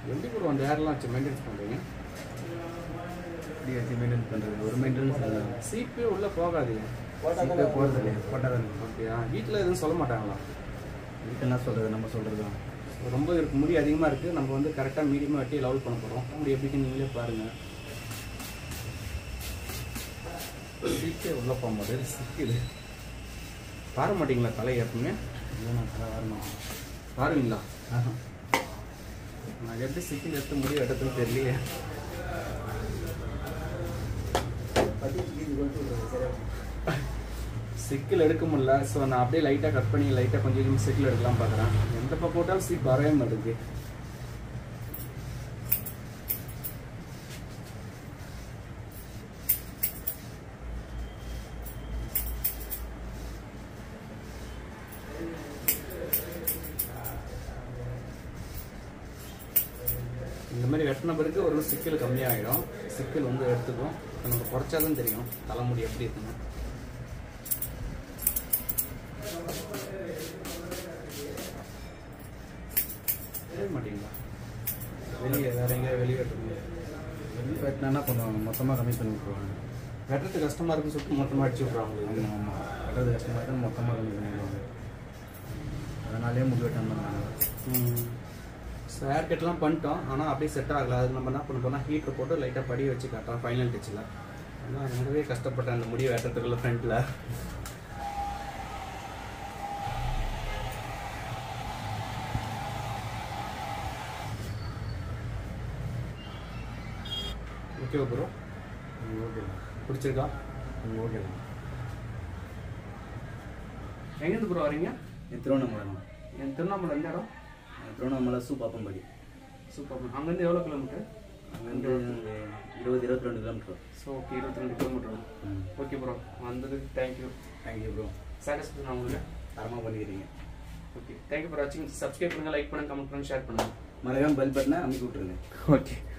எப்படி ப்ரோ அந்த ஏர்லாம் வச்சு மெயின்டைன்ஸ் பண்ணுறீங்க இப்படி வச்சு மெயின்டைன் பண்ணுறது ஒரு மெயின்டெனன்ஸ் இல்லை சீப்பே உள்ளே போகாது சீப்பே போகிறது இல்லையா போட்டால் தான் ஓகேயா வீட்டில் எதுவும் சொல்ல மாட்டாங்களா வீட்டில் என்ன சொல்கிறது நம்ம சொல்கிறது தான் ரொம்ப இருக்கு முடி அதிகமாக இருக்குது நம்ம வந்து கரெக்டாக மீடியமாக வெட்டி லெவல் பண்ண போகிறோம் முடி எப்படின்னு நீங்களே பாருங்கள் சீப்பே உள்ளே போக மாட்டேது சிக்குது பார மாட்டீங்களா தலை எப்பவுமே இல்லை நான் தலை வரணும் பாருங்களா நான் எப்படி சிக்கில் எடுத்து முடி வெட்டத்துன்னு தெரியலையே சிக்கில் எடுக்க முடியல ஸோ நான் அப்படியே லைட்டாக கட் பண்ணி லைட்டாக கொஞ்சம் கொஞ்சம் சிக்கில் எடுக்கலாம் பார்க்குறேன் எந்த பக்கம் போட்டாலும் சீக் வரவே மாட்டேங்குது இந்த மாதிரி வெட்டின பிறகு ஒரு சிக்கல் கம்மியாகிடும் சிக்கல் வந்து எடுத்துக்கும் இப்போ நம்ம குறைச்சாதான் தெரியும் தலைமுடி எப்படி இருக்குன்னு தெரிய மாட்டீங்களா வெளியே வேற எங்கேயா வெளியே வெட்டுங்க வெளியே வெட்டினா கொஞ்சம் மொத்தமாக கம்மி பண்ணி விட்ருவாங்க வெட்டுறது கஷ்டமா இருக்குன்னு சொல்லிட்டு மொத்தமாக அடிச்சு விட்றாங்க ஆமாம் ஆமாம் வெட்டுறது கஷ்டமாக தான் மொத்தமாக கம்மி பண்ணிடுவாங்க அதனாலே முடி வெட்டாமல் நாங்கள் ஸோ ஹேர் கட்லாம் பண்ணிட்டோம் ஆனால் அப்படியே செட் ஆகல அது நம்ம என்ன பண்ண போனால் ஹீட்டர் போட்டு லைட்டாக படிய வச்சு காட்டோம் ஃபைனல் டச்சில் ஆனால் ரொம்பவே கஷ்டப்பட்டேன் அந்த முடியை வெட்டுறதுக்குள்ள ஃப்ரண்ட்டில் ஓகே ப்ரோ ஓகே பிடிச்சிருக்கா ஓகே எங்கேருந்து ப்ரோ வரீங்க திருவண்ணாமலை என் திருவண்ணாமலை எந்த இடம் திருவண்ணாமலை சூ பாப்பம்படி சூப்பர் அங்கேருந்து எவ்வளோ கிலோமீட்டர் அங்கேருந்து இருபது இருபத்தி ரெண்டு கிலோமீட்டர் ஸோ ஓகே இருபத்தி ரெண்டு கிலோமீட்டர் ம் ஓகே ப்ரோ வந்ததுக்கு தேங்க்யூ தேங்க்யூ ப்ரோ சாட்டிஸ்ஃபை நான் உங்களுக்கு தரமாக பண்ணிக்கிறீங்க ஓகே தேங்க்யூ ஃபார் வாட்சிங் சப்ஸ்கிரைப் பண்ணுங்கள் லைக் பண்ணுங்கள் கமெண்ட் பண்ணுங்கள் ஷேர் பண்ணுங்கள் மறக்காம பெல் பட்டனை அமைக்க விட்ருங்க ஓகே